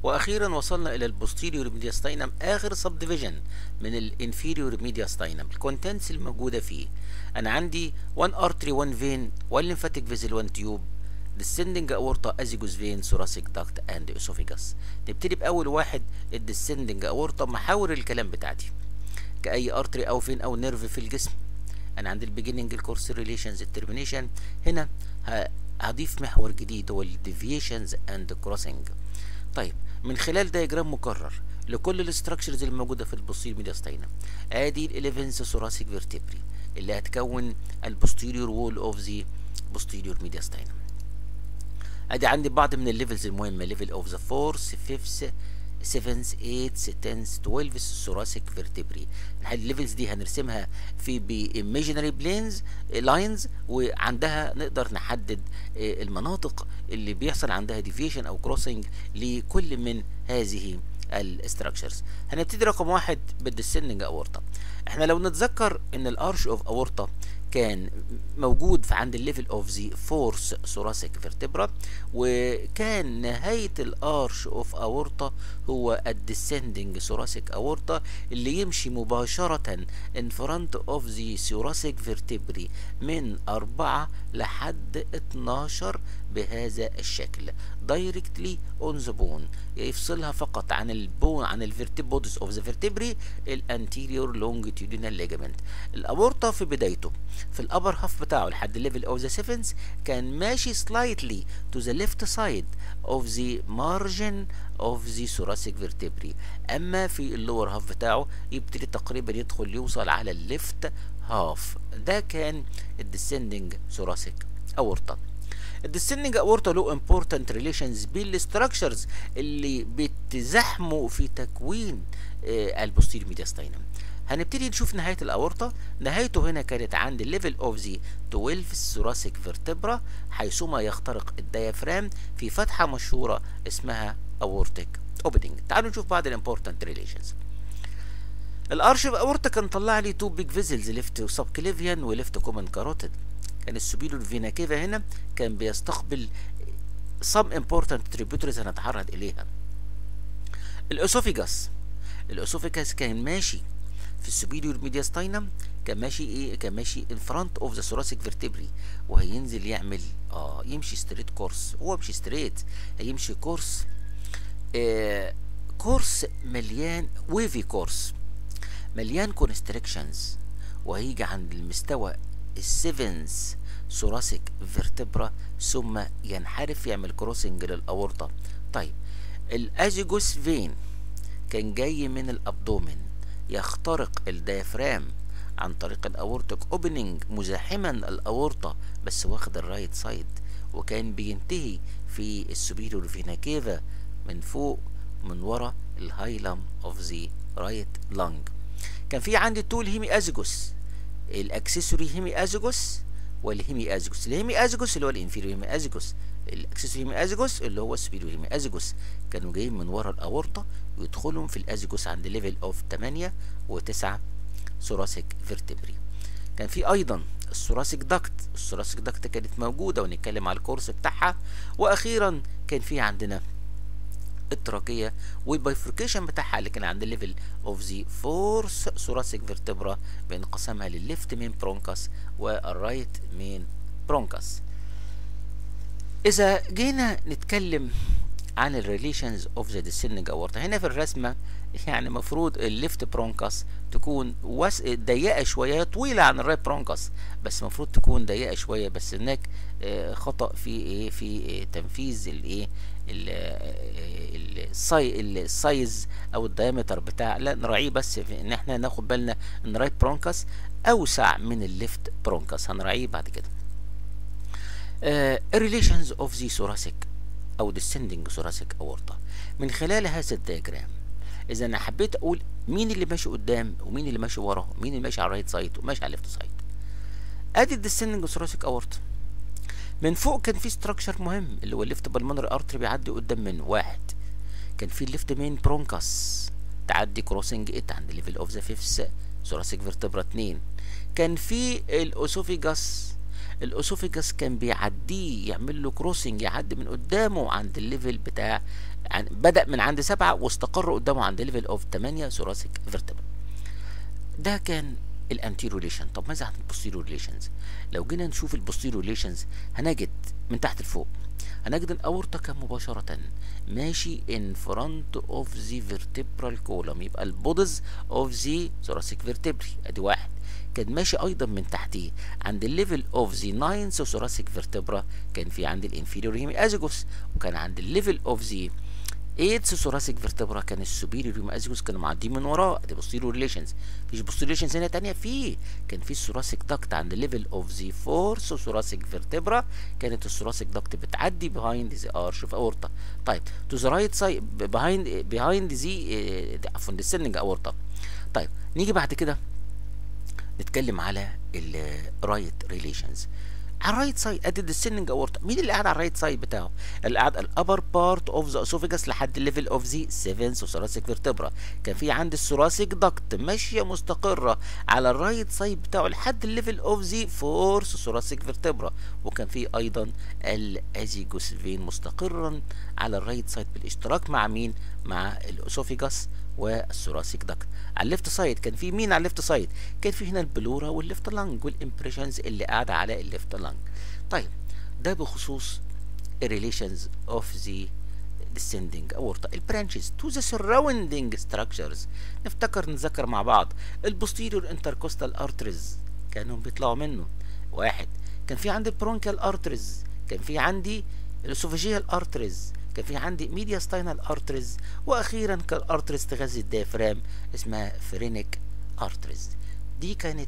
واخيرا وصلنا الى البوستيريور ميدياستاينم اخر سب ديفيجن من الانفيريور ميدياستاينم الكونتنتس الموجوده فيه انا عندي 1 ارتري 1 فين 1 lymphatic vessel 1 تيوب descending aorta azygos vein thoracic duct and esophagus نبتدي باول واحد الديسندنج aorta محاور الكلام بتاعتي كاي ارتري او فين او نيرف في الجسم انا عند البيجيننج الكورس ريليشنز الترمينيشن هنا هضيف محور جديد هو الديفيشنز اند كروسنج طيب من خلال دايجرام مكرر لكل الاستراكشرز الموجوده في البوستير ميدياستاينم ادي الاليفنس ثوراسيك فيرتبري اللي هتكون البوستيريور وول اوف ذا بوستيريور ميدياستاينم ادي عندي بعض من الليفلز المهمه ليفل اوف ذا فورث فيفث 7 8 10 12 الثوراسيك فيرتبري الليفلز دي هنرسمها في بايميجينري بلينز لاينز وعندها نقدر نحدد المناطق اللي بيحصل عندها ديفيشن او كروسنج لكل من هذه الاستراكشرز هنبتدي رقم واحد بالديسندنج اورتا احنا لو نتذكر ان الارش اوف اورتا كان موجود في عند الليفل اوف ذا فورس ثوراسيك فيرتبرا وكان نهايه الارش اوف اورتا هو الديسندنج ثوراسيك اورتا اللي يمشي مباشره ان فرونت اوف ذا ثوراسيك فيرتبري من 4 لحد 12 بهذا الشكل دايركتلي اون ذا بون يفصلها فقط عن البون عن الفيرتيبودز اوف ذا فيرتبري الانتيريور لونجيتيودينال ليجامنت الاورتا في بدايته في الابر هاف بتاعه لحد الليفل اوف ذا سيفنز كان ماشي سلايتلي تو ذا ليفت سايد اوف ذا مارجن اوف ذا ثوراسيك فيرتبري اما في اللور هاف بتاعه يبتدي تقريبا يدخل يوصل على الليفت هاف ده كان الديسندنج ثوراسيك اورتا الديسندنج اورتا له امبورتنت ريليشنز بالستراكشرز اللي بتزاحموا في تكوين آه البوستير ميدياستاينم هنبتدي نشوف نهايه الاورطه نهايته هنا كانت عند الليفل اوف ذا 12 ثوراسيك فيرتبرا حيثما يخترق الديافرام في فتحه مشهوره اسمها اورتيك اوبننج تعالوا نشوف بعض الامبورتنت ريليشنز الارش اورتا كان طلع لي تو بيج فيزلز ليفت سب كليفيان وليفت كومن كاروتيد كان السبيلو الفينا كيفا هنا كان بيستقبل some important tributaries هنتعرض اليها الاسوفيجاس الاسوفيجاس كان ماشي في السوبيريور ميدياستاينم كان ماشي ايه كان ماشي ان فرونت اوف ذا ثوراسيك فيرتبري وهينزل يعمل اه يمشي ستريت كورس هو مش ستريت هيمشي كورس آه كورس مليان ويفي كورس مليان كونستريكشنز وهيجي عند المستوى السيفنز ثوراسيك فيرتبرا ثم ينحرف يعمل كروسنج للاورطه طيب الازيجوس فين كان جاي من الابدومن يخترق الديافرام عن طريق الاورتيك اوبننج مزاحما الاورطه بس واخد الرايت سايد وكان بينتهي في السوبيريور فينا كيفا من فوق من ورا الهايلم اوف ذا رايت لانج كان في عندي تول هيمي ازيجوس الاكسسوري هيمي ازيجوس والهيمي ازيجوس الهيمي ازيجوس اللي هو الانفيريور هيمي ازيجوس الاكسسوري هيمي ازيجوس اللي هو السبيريور هيمي ازيجوس كانوا جايين من ورا الاورطه ويدخلهم في الازيجوس عند ليفل اوف 8 و9 ثوراسيك فيرتبري كان في ايضا الثوراسيك داكت الثوراسيك داكت كانت موجوده ونتكلم على الكورس بتاعها واخيرا كان في عندنا التراكية والبايفركيشن بتاعها اللي كان عند الليفل اوف ذا فورث ثوراسيك فيرتبرا بانقسامها للليفت مين برونكاس والرايت مين برونكاس اذا جينا نتكلم عن الريليشنز اوف ذا descending aorta هنا في الرسمه يعني المفروض الليفت برونكاس تكون وس... ضيقه شويه طويله عن الرايت برونكاس بس المفروض تكون ضيقه شويه بس هناك آه خطا في ايه في آه تنفيذ الايه الساي السايز او الدايمتر بتاع لا نراعيه بس في ان احنا ناخد بالنا ان الرايت برونكاس اوسع من الليفت برونكاس هنراعيه بعد كده الريليشنز اوف ذا ثوراسيك او descending thoracic aorta من خلال هذا الدياجرام اذا انا حبيت اقول مين اللي ماشي قدام ومين اللي ماشي ورا ومين اللي ماشي على الرايت سايد وماشي على الليفت سايد ادي الديسندنج thoracic aorta من فوق كان في ستراكشر مهم اللي هو الليفت بالمونري ارتري بيعدي قدام منه واحد كان في الليفت مين برونكاس تعدي كروسنج ات عند ليفل اوف ذا فيفث ثوراسيك فيرتبرا 2 كان في الاوسوفيجاس الاسوفيجاس كان بيعديه يعمل له كروسنج يعدي من قدامه عند الليفل بتاع يعني بدا من عند سبعة واستقر قدامه عند ليفل اوف 8 ثوراسيك فيرتبرا ده كان الانتيرو ريليشن طب ماذا عن البوستيرو ريليشنز لو جينا نشوف البوستيرو ريليشنز هنجد من تحت لفوق هنجد الاورطه كان مباشره ماشي in front of the vertebral column يبقى البودز of the thoracic vertebrae ادي واحد كان ماشي ايضا من تحتيه عند الليفل اوف ذا ناينث thoracic vertebra كان في عند الانفيريور هيمي ازيجوس وكان عند الليفل اوف ذا 8 ثوراسيك فيرتبرا كان السوبيريور هيوم ازيجوس كانوا معديين من وراه دي بوستيريور ريليشنز مفيش بوستيريور ريليشنز هنا تانية في كان في الثوراسيك داكت عند الليفل اوف ذا فورث ثوراسيك فيرتبرا كانت الثوراسيك داكت بتعدي بيهايند ذا ارش اوف اورتا طيب تو ذا رايت سايد بيهايند بيهايند ذا عفوا ديسندنج اورتا طيب نيجي بعد كده نتكلم على الرايت ريليشنز على الرايت سايد ادي الديسندنج اورتا مين اللي قاعد على الرايت سايد بتاعه اللي قاعد الابر بارت اوف ذا اسوفيجاس لحد الليفل اوف ذا 7 ثوراسيك فيرتبرا كان في عند الثوراسيك داكت ماشيه مستقره على الرايت سايد بتاعه لحد الليفل اوف ذا 4 ثوراسيك فيرتبرا وكان في ايضا الازيجوس فين مستقرا على الرايت سايد بالاشتراك مع مين مع الاسوفيجاس والثوراسيك داكت على الليفت سايد كان في مين على الليفت سايد كان في هنا البلورا والليفت لانج والامبريشنز اللي قاعده على الليفت لانج طيب ده بخصوص الريليشنز اوف ذا descending aorta البرانشز to the surrounding structures نفتكر نذكر مع بعض البوستيريور intercostal arteries كانوا بيطلعوا منه واحد كان في عندي البرونكيال arteries كان في عندي الاسوفيجيال arteries كان في عندي ميديا ستاينال ارتريز واخيرا كان ارتريز تغذي الديافرام اسمها فرينيك ارتريز دي كانت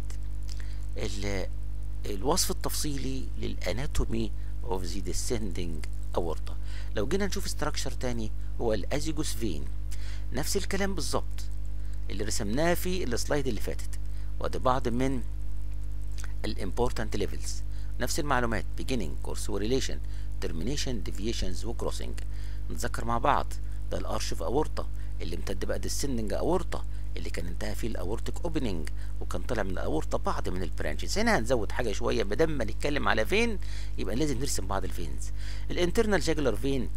الوصف التفصيلي للاناتومي اوف ذا ديسندنج اورطه لو جينا نشوف استراكشر تاني هو الازيجوس فين نفس الكلام بالظبط اللي رسمناه في السلايد اللي فاتت وده بعض من الامبورتنت ليفلز نفس المعلومات beginning course وريليشن termination deviations وكروسنج نتذكر مع بعض ده الارش في اورطه اللي امتد بقى السندنج اورطه اللي كان انتهى فيه الاورتيك اوبننج وكان طلع من الاورطه بعض من البرانشز هنا هنزود حاجه شويه بدل ما نتكلم على فين يبقى لازم نرسم بعض الفينز الانترنال جاجلر فين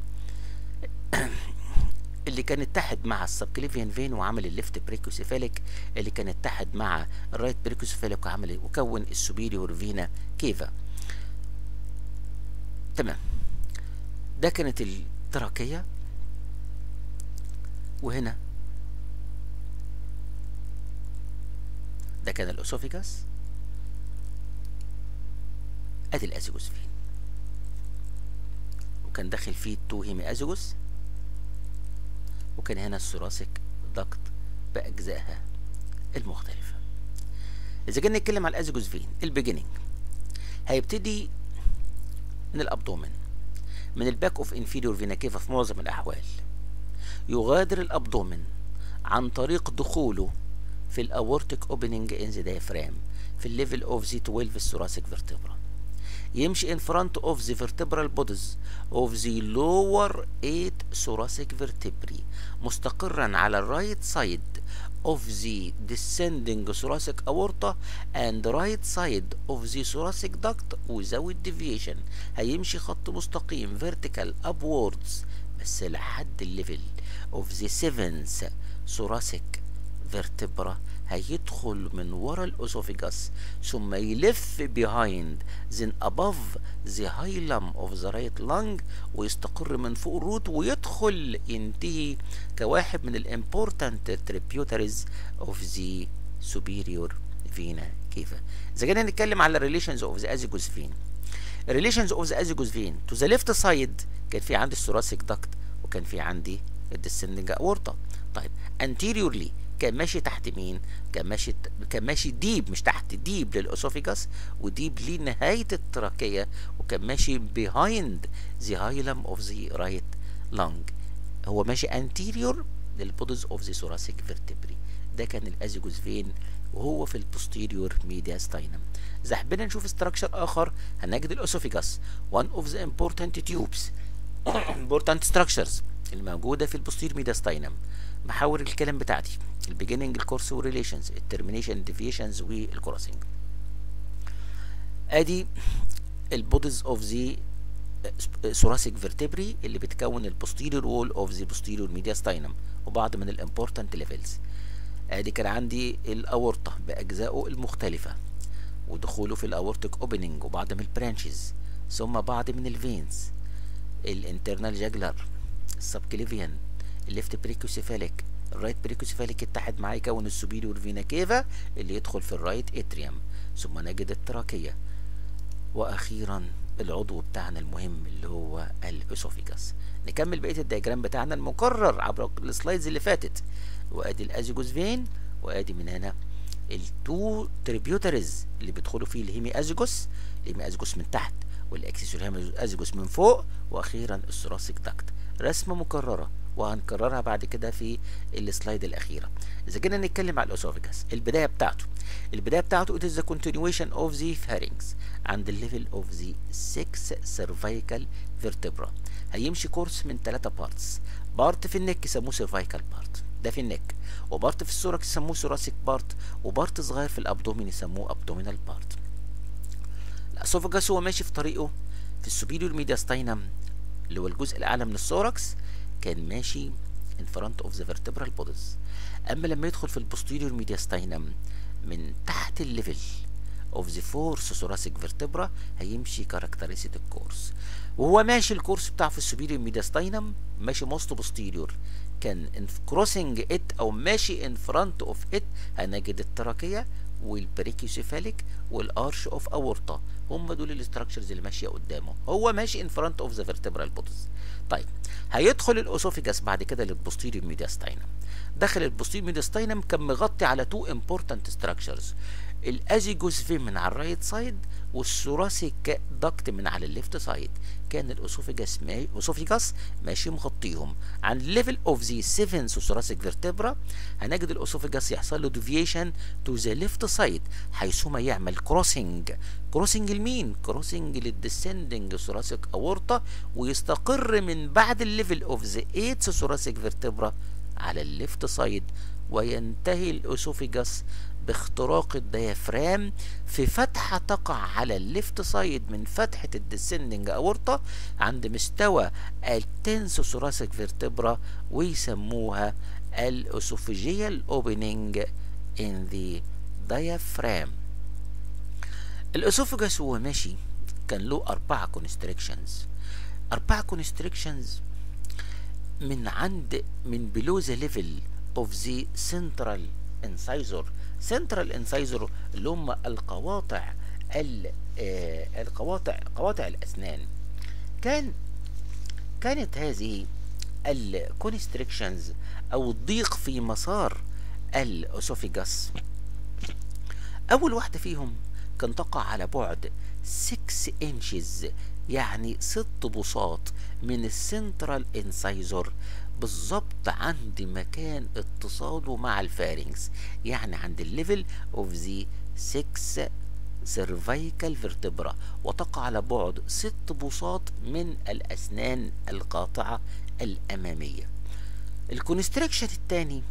اللي كان اتحد مع السبكليفيان فين وعمل الليفت بريكوسيفاليك اللي كان اتحد مع الرايت بريكوسيفاليك وعمل وكون السوبيريور فينا كيفا تمام ده كانت التراكية وهنا ده كان الاسوفيجاس ادي الازيجوس فين وكان داخل فيه التو هيمي ازيجوس وكان هنا الثوراسيك دكت باجزائها المختلفه اذا جينا نتكلم على الازيجوس فين البيجيننج هيبتدي من الابدومن من الباك اوف انفيريور فينا كيفا في معظم الاحوال يغادر الابدومن عن طريق دخوله في الاورتيك اوبننج ان ذا diaphragm في الليفل اوف ذا 12 الثوراسيك فيرتبرا يمشي in front of the vertebral bodies of the lower 8 thoracic vertebrae مستقرا على الرايت سايد of the descending thoracic aorta and right side of the thoracic duct without deviation هيمشي خط مستقيم vertical upwards بس لحد الليفل of the seventh thoracic vertebra هيدخل من ورا الاسوفيجاس ثم يلف behind then above the hilum of the right lung ويستقر من فوق الروت ويدخل ينتهي كواحد من الامبورتنت tributaries of the superior vena cava اذا جينا نتكلم على relations of the azygos vein relations of the azygos vein to the left side كان في عندي الثوراسيك داكت وكان في عندي الديسندنج اورتا طيب anteriorly كان ماشي تحت مين؟ كان ماشي كان ماشي ديب مش تحت ديب للاسوفيجاس وديب لنهايه التراكيه وكان ماشي بيهايند ذا هايلم اوف ذا رايت لانج هو ماشي انتيريور للبودز اوف ذا ثوراسيك فيرتبري ده كان الازيجوس فين وهو في البوستيريور ميديا ستاينم اذا حبينا نشوف استراكشر اخر هنجد الاسوفيجاس one of the important tubes important structures الموجوده في البوستير ميديا ستاينم محاور الكلام بتاعتي البيجيننج الكورس وريليشنز الترمينيشن ديفيشنز والكروسنج ادي البوديز اوف ذا ثوراسيك فيرتبري اللي بتكون البوستيريور وول اوف ذا بوستيريور ميدياستاينم وبعض من الامبورتنت ليفلز ادي كان عندي الاورطه باجزائه المختلفه ودخوله في الاورتيك اوبننج وبعض من البرانشز ثم بعض من الفينز الانترنال جاجلر السبكليفيان الليفت بريكوسيفاليك الرايت بريكوسيفاليك اتحد معاه يكون السوبيريور فينا كيفا اللي يدخل في الرايت اتريوم ثم نجد التراكيه واخيرا العضو بتاعنا المهم اللي هو الاسوفيجاس نكمل بقيه الدياجرام بتاعنا المكرر عبر السلايدز اللي فاتت وادي الازيجوس فين وادي من هنا التو تريبيوتريز اللي بيدخلوا فيه الهيمي ازيجوس الهيمي ازيجوس من تحت والاكسسور هيمي ازيجوس من فوق واخيرا الثوراسيك داكت رسمه مكرره وهنكررها بعد كده في السلايد الاخيره اذا جينا نتكلم على الاسوفيجاس البدايه بتاعته البدايه بتاعته it is the continuation of the pharynx عند الليفل of the six cervical vertebra هيمشي كورس من ثلاثة بارتس بارت في النك يسموه cervical بارت ده في النك وبارت في السوركس يسموه ثوراسيك بارت وبارت صغير في الابدومين يسموه ابدومينال بارت الاسوفاجاس هو ماشي في طريقه في السوبيريور ميدياستاينم اللي هو الجزء الاعلى من الثوركس كان ماشي in front of the vertebral bodies اما لما يدخل في البوستيريور ميدياستاينم من تحت الليفل of the fourth thoracic vertebra هيمشي كاركترستيك كورس وهو ماشي الكورس بتاعه في السوبيريور ميدياستاينم ماشي موست بوستيريور كان كروسنج ات او ماشي ان فرونت اوف ات هنجد التراكيه والبريكيوسيفاليك والارش اوف اورطه هم دول الاستراكشرز اللي ماشيه قدامه هو ماشي ان فرونت اوف ذا فيرتبرال بودز طيب هيدخل الاوسوفيجاس بعد كده للبوستيريور ميدياستاينم داخل البوستيريور ميدياستاينم كان مغطي على تو امبورتنت ستراكشرز الازيجوس فين من على الرايت سايد والثوراسيك داكت من على الليفت سايد كان الاوسوفيجاس ما... اوسوفيجاس ماشي مغطيهم عن ليفل اوف ذا 7 ثوراسيك فيرتبرا هنجد الاوسوفيجاس يحصل له ديفيشن تو ذا ليفت سايد حيثما يعمل كروسنج كروسنج لمين كروسنج للديسندنج ثوراسيك اورطه ويستقر من بعد الليفل اوف ذا 8 ثوراسيك فيرتبرا على الليفت سايد وينتهي الاوسوفيجاس باختراق الديافرام في فتحة تقع على الليفت سايد من فتحة الديسندنج اورطة عند مستوى التنس ثوراسيك فيرتبرا ويسموها الاسوفيجيال اوبننج ان ذا diaphragm الاسوفجس وهو ماشي كان له أربعة كونستريكشنز أربعة كونستريكشنز من عند من below the level of the central incisor central incisor اللي هم القواطع ال آه القواطع قواطع الأسنان كان كانت هذه الكونستريكشنز أو الضيق في مسار الأسوفيجاس أول واحدة فيهم كان تقع على بعد 6 انشز يعني ست بساط من السنترال انسايزور بالظبط عند مكان اتصاله مع الفارنكس يعني عند الليفل اوف ذا 6 سيرفيكال فيرتبرا وتقع على بعد ست بساط من الاسنان القاطعه الاماميه الكونستريكشن الثاني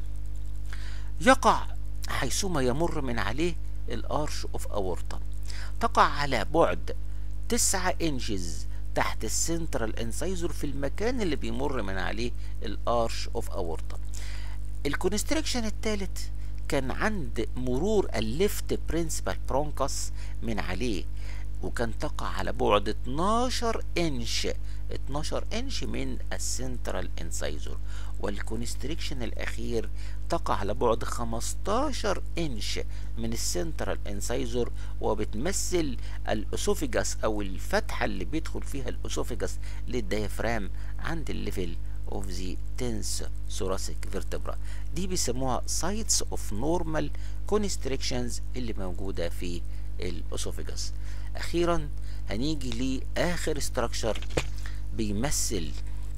يقع حيثما يمر من عليه الارش اوف اورطه تقع على بعد تسعة انجز تحت السنترال انسايزور في المكان اللي بيمر من عليه الارش اوف اورطه الكونستريكشن الثالث كان عند مرور الليفت برنسبال برونكس من عليه وكان تقع على بعد 12 انش 12 انش من السنترال انسايزور والكونستريكشن الاخير تقع على بعد 15 انش من السنترال انسايزور وبتمثل الاسوفيجاس او الفتحه اللي بيدخل فيها الاسوفيجاس للديافرام عند الليفل اوف ذا تنس thoracic vertebra دي بيسموها sites of normal constrictions اللي موجوده في الاسوفيجاس اخيرا هنيجي لاخر استراكشر بيمثل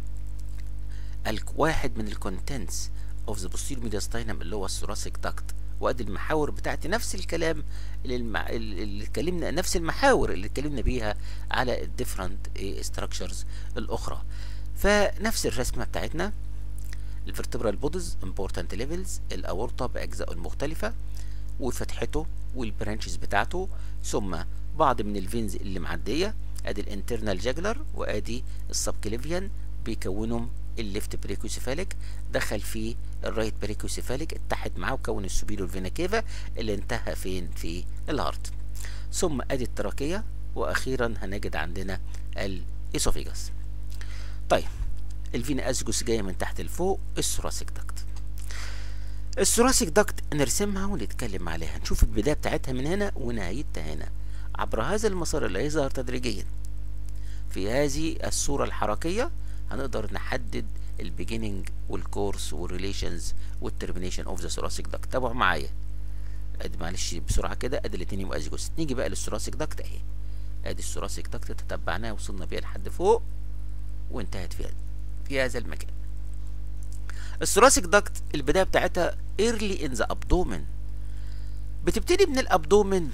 واحد من الكونتنتس اوف ذا posterior mediastinum اللي هو الثوراسيك داكت وادي المحاور بتاعتي نفس الكلام اللي, المع... اللي اتكلمنا نفس المحاور اللي اتكلمنا بيها على الديفرنت ستراكشرز الاخرى فنفس الرسمه بتاعتنا الفرتبرال بودز امبورتنت ليفلز الاورطه باجزائه المختلفه وفتحته والبرانشز بتاعته ثم بعض من الفينز اللي معديه ادي الانترنال جاجلر وادي السبكليفيان بيكونوا الليفت بريكوسيفاليك دخل فيه الرايت بريكوسيفاليك اتحد معاه وكون السوبيريور فينا كيفا اللي انتهى فين في الهارت ثم ادي التراكيه واخيرا هنجد عندنا الاسوفيجاس طيب الفينا ازجوس جايه من تحت لفوق الثوراسيك داكت الثوراسيك داكت نرسمها ونتكلم عليها نشوف البدايه بتاعتها من هنا ونهايتها هنا عبر هذا المسار اللي هيظهر تدريجيا في هذه الصوره الحركيه هنقدر نحدد البيجيننج والكورس والريليشنز والترمينيشن اوف ذا ثوراسيك داكت تابعوا معايا ادي معلش بسرعه كده ادي الاثنين يبقى ازجوس نيجي بقى للثوراسيك داكت اهي ادي الثوراسيك داكت تتبعناها وصلنا بيها لحد فوق وانتهت فيها في هذا المكان الثوراسيك داكت البدايه بتاعتها ايرلي ان ذا ابدومن بتبتدي من الابدومن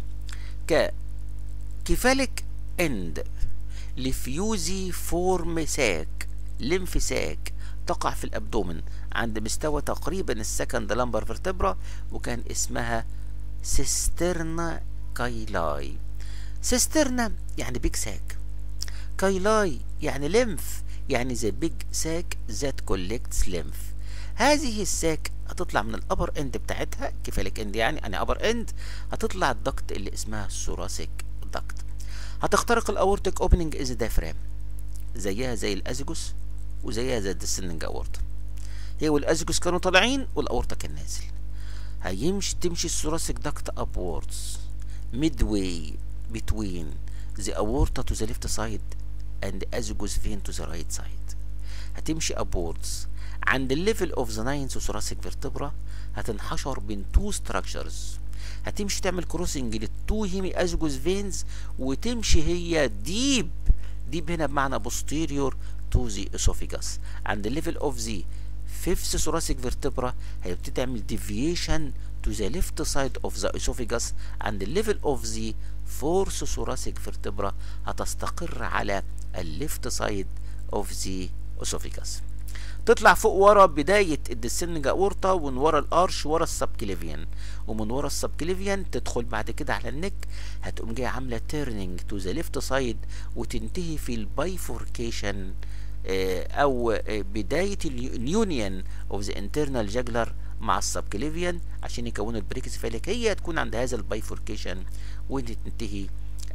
ك كفالك اند لفيوزي فورم ساك لمف ساك تقع في الابدومن عند مستوى تقريبا السكند لامبر فيرتبرا وكان اسمها سيسترنا كايلاي سيسترنا يعني بيج ساك كايلاي يعني لمف يعني ذا بيج ساك ذات كولكتس لمف هذه الساك هتطلع من الابر اند بتاعتها كفالك اند يعني يعني ابر اند هتطلع الدكت اللي اسمها الثوراسيك دكت هتخترق الاورتيك اوبننج از دافرام زيها زي الازجوس وزيها زي الديسندنج اورتا هي والازجوس كانوا طالعين والاورتا كان نازل هيمشي تمشي الثوراسيك دكت upwards midway between the aorta to the left side and azygos vein to the right side هتمشي upwards عند الليفل اوف ذا ناينث ثوراسيك فيرتبرا هتنحشر بين تو ستراكشرز هتمشي تعمل كروسنج للتو هيمي ازجوس فينز وتمشي هي ديب ديب هنا بمعنى posterior to the esophagus عند الليفل اوف ذا fifth thoracic vertebra هيبتدي تعمل deviation to the left side of the esophagus عند الليفل اوف ذا fourth thoracic vertebra هتستقر على الليفت سايد اوف ذا esophagus تطلع فوق ورا بداية الديسندنج اورتا ومن ورا الارش ورا السبكليفيان ومن ورا السبكليفيان تدخل بعد كده على النك هتقوم جايه عامله تيرنينج تو ذا ليفت سايد وتنتهي في البايفوركيشن او بدايه اليونيون اوف ذا انترنال جاجلر مع السبكليفيان عشان يكونوا البريكس فالك هي تكون عند هذا البايفوركيشن وتنتهي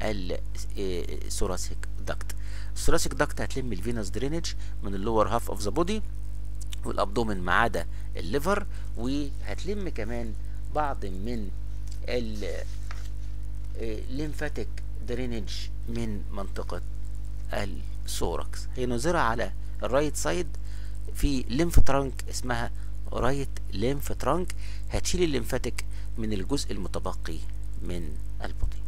الثوراسيك داكت الثوراسيك داكت هتلم الفينوس درينج من اللور هاف اوف ذا بودي والابدومن ما عدا الليفر وهتلم كمان بعض من الليمفاتيك درينج من منطقة الثوركس هي نظرة على الرايت سايد في ليمف ترانك اسمها رايت ليمف ترانك هتشيل الليمفاتيك من الجزء المتبقي من البودي